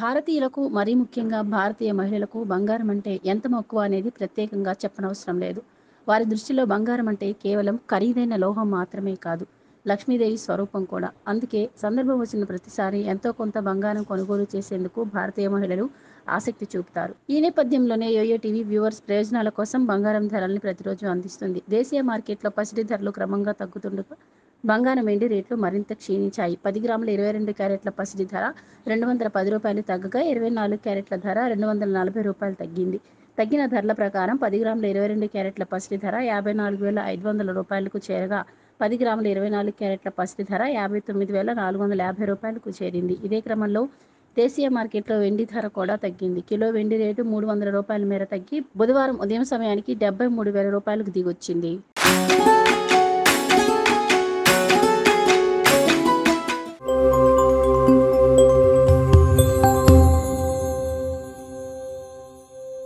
భారతీయులకు మరీ ముఖ్యంగా భారతీయ మహిళలకు బంగారం అంటే ఎంత మక్కువ అనేది ప్రత్యేకంగా చెప్పనవసరం లేదు వారి దృష్టిలో బంగారం అంటే కేవలం ఖరీదైన లోహం మాత్రమే కాదు లక్ష్మీదేవి స్వరూపం కూడా అందుకే సందర్భం వచ్చిన ప్రతిసారి ఎంతో కొంత బంగారం కొనుగోలు చేసేందుకు భారతీయ మహిళలు ఆసక్తి చూపుతారు ఈ నేపథ్యంలోనే యోయో టీవీ వ్యూవర్స్ ప్రయోజనాల కోసం బంగారం ధరల్ని ప్రతిరోజు అందిస్తుంది దేశీయ మార్కెట్లో పసిడి ధరలు క్రమంగా తగ్గుతుండగా బంగారం వెండి రేట్లు మరింత క్షీణించాయి పది గ్రాముల ఇరవై రెండు క్యారెట్ల పసిడి ధర రెండు వందల పది రూపాయలు తగ్గగా ఇరవై నాలుగు క్యారెట్ల ధర రెండు వందల నలభై రూపాయలు తగ్గింది తగ్గిన ధరల ప్రకారం పది గ్రాముల ఇరవై రెండు క్యారెట్ల పసిడి ధర యాభై నాలుగు వేల ఐదు వందల రూపాయలకు చేరగా పది గ్రాముల ఇరవై నాలుగు క్యారెట్ల పసిడి ధర యాభై తొమ్మిది వేల నాలుగు వందల యాభై రూపాయలకు చేరింది ఇదే క్రమంలో దేశీయ మార్కెట్లో వెండి ధర కూడా తగ్గింది కిలో వెండి రేటు మూడు వందల రూపాయల మేర తగ్గి బుధవారం ఉదయం సమయానికి డెబ్బై మూడు వేల రూపాయలకు దిగొచ్చింది